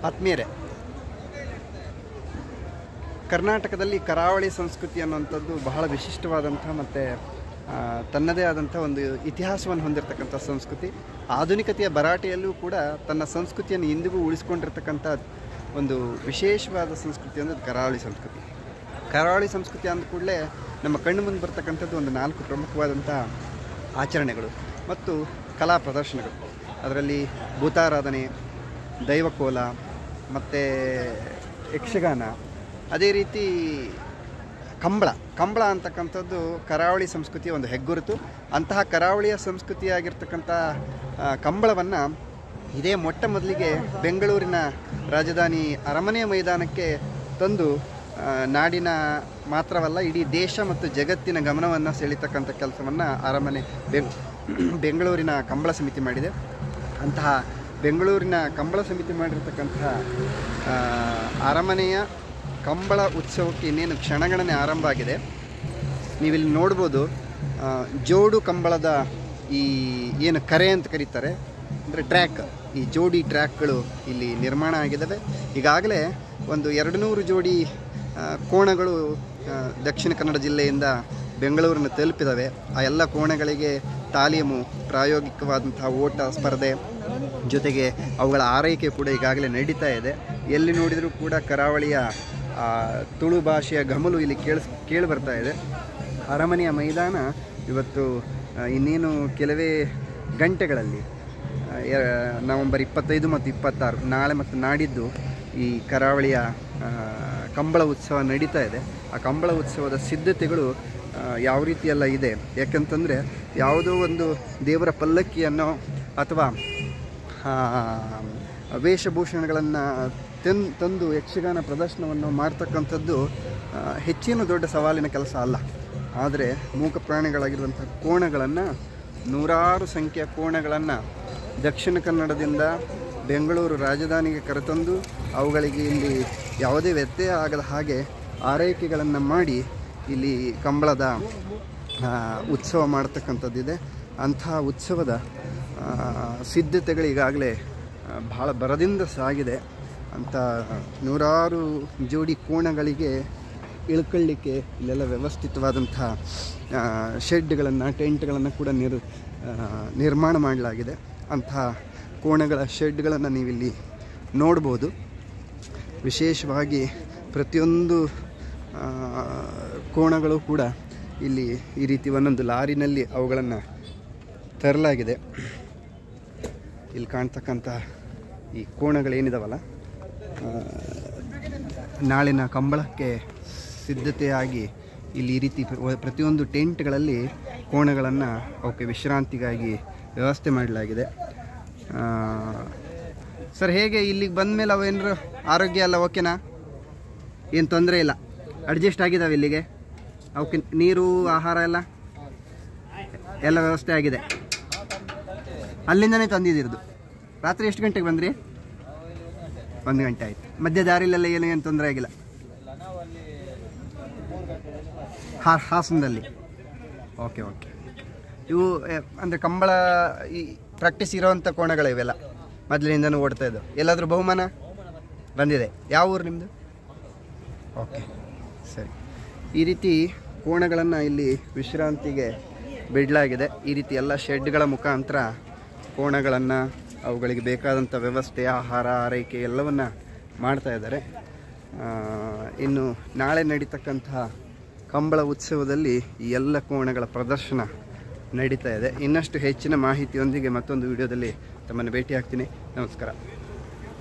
ಆತ್ಮೀಯರೇ ಕರ್ನಾಟಕದಲ್ಲಿ ಕರಾವಳಿ ಸಂಸ್ಕೃತಿ ಅನ್ನುವಂಥದ್ದು ಬಹಳ ವಿಶಿಷ್ಟವಾದಂಥ ಮತ್ತು ತನ್ನದೇ ಆದಂಥ ಒಂದು ಇತಿಹಾಸವನ್ನು ಹೊಂದಿರತಕ್ಕಂಥ ಸಂಸ್ಕೃತಿ ಆಧುನಿಕತೆಯ ಭರಾಟೆಯಲ್ಲೂ ಕೂಡ ತನ್ನ ಸಂಸ್ಕೃತಿಯನ್ನು ಇಂದಿಗೂ ಉಳಿಸ್ಕೊಂಡಿರ್ತಕ್ಕಂಥ ಒಂದು ವಿಶೇಷವಾದ ಸಂಸ್ಕೃತಿ ಅಂದರೆ ಕರಾವಳಿ ಸಂಸ್ಕೃತಿ ಕರಾವಳಿ ಸಂಸ್ಕೃತಿ ಅಂದ ಕೂಡಲೇ ನಮ್ಮ ಕಣ್ಣು ಮುಂದೆ ಬರ್ತಕ್ಕಂಥದ್ದು ಒಂದು ನಾಲ್ಕು ಪ್ರಮುಖವಾದಂಥ ಆಚರಣೆಗಳು ಮತ್ತು ಕಲಾ ಪ್ರದರ್ಶನಗಳು ಅದರಲ್ಲಿ ಭೂತಾರಾಧನೆ ದೈವಕೋಲ ಮತ್ತು ಯಕ್ಷಗಾನ ಅದೇ ರೀತಿ ಕಂಬಳ ಕಂಬಳ ಅಂತಕ್ಕಂಥದ್ದು ಕರಾವಳಿ ಸಂಸ್ಕೃತಿಯ ಒಂದು ಹೆಗ್ಗುರುತು ಅಂತಹ ಕರಾವಳಿಯ ಸಂಸ್ಕೃತಿಯಾಗಿರ್ತಕ್ಕಂಥ ಕಂಬಳವನ್ನು ಇದೇ ಮೊಟ್ಟ ಮೊದಲಿಗೆ ಬೆಂಗಳೂರಿನ ರಾಜಧಾನಿ ಅರಮನೆಯ ಮೈದಾನಕ್ಕೆ ತಂದು ಆ, ನಾಡಿನ ಮಾತ್ರವಲ್ಲ ಇಡೀ ದೇಶ ಮತ್ತು ಜಗತ್ತಿನ ಗಮನವನ್ನು ಸೆಳೀತಕ್ಕಂಥ ಕೆಲಸವನ್ನು ಅರಮನೆ ಬೆಂಗ್ ಬೆಂಗಳೂರಿನ ಕಂಬಳ ಸಮಿತಿ ಮಾಡಿದೆ ಅಂತಹ ಬೆಂಗಳೂರಿನ ಕಂಬಳ ಸಮಿತಿ ಮಾಡಿರ್ತಕ್ಕಂತಹ ಆ, ಅರಮನೆಯ ಕಂಬಳ ಉತ್ಸವಕ್ಕೆ ಇನ್ನೇನು ಕ್ಷಣಗಣನೆ ಆರಂಭ ಆಗಿದೆ ನೀವಿಲ್ಲಿ ನೋಡ್ಬೋದು ಆ, ಜೋಡು ಕಂಬಳದ ಈ ಏನು ಕರೆ ಅಂತ ಕರೀತಾರೆ ಅಂದರೆ ಟ್ರ್ಯಾಕ್ ಈ ಜೋಡಿ ಟ್ರ್ಯಾಕ್ಗಳು ಇಲ್ಲಿ ನಿರ್ಮಾಣ ಆಗಿದ್ದಾವೆ ಈಗಾಗಲೇ ಒಂದು ಎರಡು ನೂರು ಜೋಡಿ ಆ, ಕೋಣಗಳು ಆ, ದಕ್ಷಿಣ ಕನ್ನಡ ಜಿಲ್ಲೆಯಿಂದ ಬೆಂಗಳೂರನ್ನು ತಲುಪಿದ್ದಾವೆ ಆ ಎಲ್ಲ ಕೋಣಗಳಿಗೆ ತಾಲೀಮು ಪ್ರಾಯೋಗಿಕವಾದಂತಹ ಓಟ ಸ್ಪರ್ಧೆ ಜೊತೆಗೆ ಅವುಗಳ ಆರೈಕೆ ಕೂಡ ಈಗಾಗಲೇ ನಡೀತಾ ಇದೆ ಎಲ್ಲಿ ನೋಡಿದರೂ ಕೂಡ ಕರಾವಳಿಯ ಆ, ತುಳು ಭಾಷೆಯ ಘಮಲು ಇಲ್ಲಿ ಕೇಳಿಸ್ ಕೇಳಿ ಬರ್ತಾ ಇದೆ ಅರಮನೆಯ ಮೈದಾನ ಇವತ್ತು ಆ, ಇನ್ನೇನು ಕೆಲವೇ ಗಂಟೆಗಳಲ್ಲಿ ಆ, ಎ- ನವೆಂಬರ್ ಇಪ್ಪತ್ತೈದು ಮತ್ತು ಇಪ್ಪತ್ತಾರು ನಾಳೆ ಮತ್ತು ನಾಡಿದ್ದು ಈ ಕರಾವಳಿಯ ಆ, ಕಂಬಳ ಉತ್ಸವ ನಡೀತಾ ಇದೆ ಆ ಕಂಬಳ ಉತ್ಸವದ ಸಿದ್ಧತೆಗಳು ಆ, ಯಾವ ರೀತಿಯೆಲ್ಲ ಇದೆ ಯಾಕಂತಂದರೆ ಯಾವುದೋ ಒಂದು ದೇವರ ಪಲ್ಲಕ್ಕಿಯನ್ನು ಅಥವಾ ಆ, ವೇಷಭೂಷಣಗಳನ್ನು ತೆನ್ ತಂದು ಯಕ್ಷಗಾನ ಪ್ರದರ್ಶನವನ್ನು ಮಾಡ್ತಕ್ಕಂಥದ್ದು ಆ, ಹೆಚ್ಚೇನು ದೊಡ್ಡ ಸವಾಲಿನ ಕೆಲಸ ಅಲ್ಲ ಆದರೆ ಮೂಕ ಪ್ರಾಣಿಗಳಾಗಿರುವಂಥ ಕೋಣಗಳನ್ನು ನೂರಾರು ಸಂಖ್ಯೆಯ ಕೋಣಗಳನ್ನು ದಕ್ಷಿಣ ಕನ್ನಡದಿಂದ ಬೆಂಗಳೂರು ರಾಜಧಾನಿಗೆ ಕರೆತಂದು ಅವುಗಳಿಗೆ ಇಲ್ಲಿ ಯಾವುದೇ ವ್ಯತ್ಯಯ ಆಗದ ಹಾಗೆ ಆರೈಕೆಗಳನ್ನು ಮಾಡಿ ಇಲ್ಲಿ ಕಂಬಳದ ಆ, ಉತ್ಸವ ಮಾಡ್ತಕ್ಕಂಥದ್ದಿದೆ ಅಂತಹ ಉತ್ಸವದ ಆ, ಸಿದ್ಧತೆಗಳು ಈಗಾಗಲೇ ಆ, ಬಹಳ ಬರದಿಂದ ಸಾಗಿದೆ ಅಂತ ನೂರಾರು ಜೋಡಿ ಕೋಣಗಳಿಗೆ ಇಳ್ಕೊಳ್ಳಿಕ್ಕೆ ಇಲ್ಲೆಲ್ಲ ವ್ಯವಸ್ಥಿತವಾದಂಥ ಆ, ಶೆಡ್ಗಳನ್ನು ಟೆಂಟ್ಗಳನ್ನು ಕೂಡ ನಿರ್ ಆ, ನಿರ್ಮಾಣ ಮಾಡಲಾಗಿದೆ ಅಂತಹ ಕೋಣಗಳ ಶೆಡ್ಗಳನ್ನು ನೀವಿಲ್ಲಿ ನೋಡ್ಬೋದು ವಿಶೇಷವಾಗಿ ಪ್ರತಿಯೊಂದು ಆ, ಕೋಣಗಳು ಕೂಡ ಇಲ್ಲಿ ಈ ರೀತಿ ಒಂದೊಂದು ಲಾರಿನಲ್ಲಿ ಅವುಗಳನ್ನು ತರಲಾಗಿದೆ ಇಲ್ಲಿ ಕಾಣ್ತಕ್ಕಂಥ ಈ ಕೋಣಗಳೇನಿದಾವಲ್ಲ ಆ, ನಾಳಿನ ಕಂಬಳಕ್ಕೆ ಸಿದ್ಧತೆಯಾಗಿ ಇಲ್ಲಿ ಈ ರೀತಿ ಪ್ರ- ಪ್ರತಿಯೊಂದು ಟೆಂಟ್ಗಳಲ್ಲಿ ಕೋಣಗಳನ್ನು ಅವಕ್ಕೆ ವಿಶ್ರಾಂತಿಗಾಗಿ ವ್ಯವಸ್ಥೆ ಮಾಡಲಾಗಿದೆ ಆ, ಸರ್ ಹೇಗೆ ಇಲ್ಲಿಗೆ ಬಂದ ಮೇಲೆ ಅವೇನಾರು ಆರೋಗ್ಯ ಎಲ್ಲ ಓಕೆನಾ ಏನು ತೊಂದರೆ ಇಲ್ಲ ಅಡ್ಜಸ್ಟ್ ಆಗಿದ್ದಾವೆ ಇಲ್ಲಿಗೆ ಅವಕ್ಕೆ ನೀರು ಆಹಾರ ಎಲ್ಲ ಎಲ್ಲ ವ್ಯವಸ್ಥೆ ಆಗಿದೆ ಅಲ್ಲಿಂದನೇ ತಂದಿದ್ದಿರೋದು ರಾತ್ರಿ ಎಷ್ಟು ಗಂಟೆಗೆ ಬಂದ್ರಿ ಒಂದು ಗಂಟೆ ಆಯ್ತು ಮಧ್ಯ ದಾರಿಲೆಲ್ಲ ಏನು ಏನು ತೊಂದರೆ ಆಗಿಲ್ಲ ಹಾ ಹಾಸನದಲ್ಲಿ ಓಕೆ ಓಕೆ ಇವು ಎ, ಅಂದರೆ ಕಂಬಳ ಈ ಪ್ರಾಕ್ಟೀಸ್ ಇರೋವಂಥ ಕೋಣಗಳು ಇವೆಲ್ಲ ಮೊದಲಿನಿಂದನೂ ಓಡ್ತಾ ಇದ್ದು ಎಲ್ಲಾದರೂ ಬಹುಮಾನ ಬಂದಿದೆ ಯಾವ ಊರು ನಿಮ್ಮದು ಓಕೆ ಸರಿ ಈ ರೀತಿ ಕೋಣಗಳನ್ನು ಇಲ್ಲಿ ವಿಶ್ರಾಂತಿಗೆ ಬಿಡಲಾಗಿದೆ ಈ ರೀತಿ ಎಲ್ಲ ಶೆಡ್ಗಳ ಮುಖಾಂತರ ಕೋಣಗಳನ್ನು ಅವುಗಳಿಗೆ ಬೇಕಾದಂಥ ವ್ಯವಸ್ಥೆ ಆಹಾರ ಆರೈಕೆ ಎಲ್ಲವನ್ನು ಮಾಡ್ತಾ ಇದ್ದಾರೆ ಆ, ಇನ್ನು ನಾಳೆ ನಡೀತಕ್ಕಂತಹ ಕಂಬಳ ಉತ್ಸವದಲ್ಲಿ ಈ ಎಲ್ಲ ಕೋಣಗಳ ಪ್ರದರ್ಶನ ನಡೀತಾ ಇದೆ ಇನ್ನಷ್ಟು ಹೆಚ್ಚಿನ ಮಾಹಿತಿಯೊಂದಿಗೆ ಮತ್ತೊಂದು ವಿಡಿಯೋದಲ್ಲಿ ತಮ್ಮನ್ನು ಭೇಟಿ ಆಗ್ತೀನಿ ನಮಸ್ಕಾರ